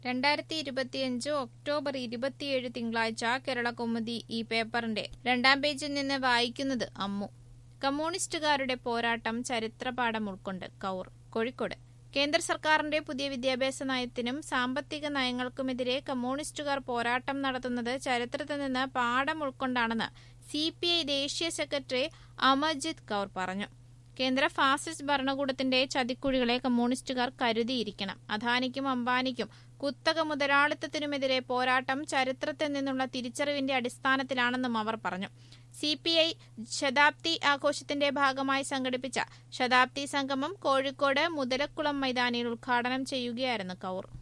രണ്ടായിരത്തി ഇരുപത്തിയഞ്ച് ഒക്ടോബർ ഇരുപത്തിയേഴ് തിങ്കളാഴ്ച കേരള കൗമുദി ഈ പേപ്പറിന്റെ രണ്ടാം പേജിൽ നിന്ന് വായിക്കുന്നത് അമ്മു കമ്മ്യൂണിസ്റ്റുകാരുടെ പോരാട്ടം ചരിത്രപാഠം ഉൾക്കൊണ്ട് കൗർ കോഴിക്കോട് കേന്ദ്ര സർക്കാരിന്റെ പുതിയ വിദ്യാഭ്യാസ നയത്തിനും സാമ്പത്തിക നയങ്ങൾക്കുമെതിരെ കമ്മ്യൂണിസ്റ്റുകാർ പോരാട്ടം നടത്തുന്നത് ചരിത്രത്തിൽ നിന്ന് പാഠം ഉൾക്കൊണ്ടാണെന്ന് സി ദേശീയ സെക്രട്ടറി അമർജിത് കൗർ പറഞ്ഞു കേന്ദ്ര ഫാസിസ്റ്റ് ഭരണകൂടത്തിന്റെ ചതിക്കുഴികളെ കമ്മ്യൂണിസ്റ്റുകാർ കരുതിയിരിക്കണം അദാനിക്കും അംബാനിക്കും കുത്തക മുതലാളിത്തത്തിനുമെതിരെ പോരാട്ടം ചരിത്രത്തിൽ നിന്നുള്ള തിരിച്ചറിവിന്റെ അടിസ്ഥാനത്തിലാണെന്നും അവർ പറഞ്ഞു സി പി ഐ ശതാബ്ദി ആഘോഷത്തിന്റെ ഭാഗമായി സംഘടിപ്പിച്ച ശതാബ്ദി സംഗമം കോഴിക്കോട് മുതലക്കുളം മൈതാനിയിൽ ഉദ്ഘാടനം ചെയ്യുകയായിരുന്നു കൗർ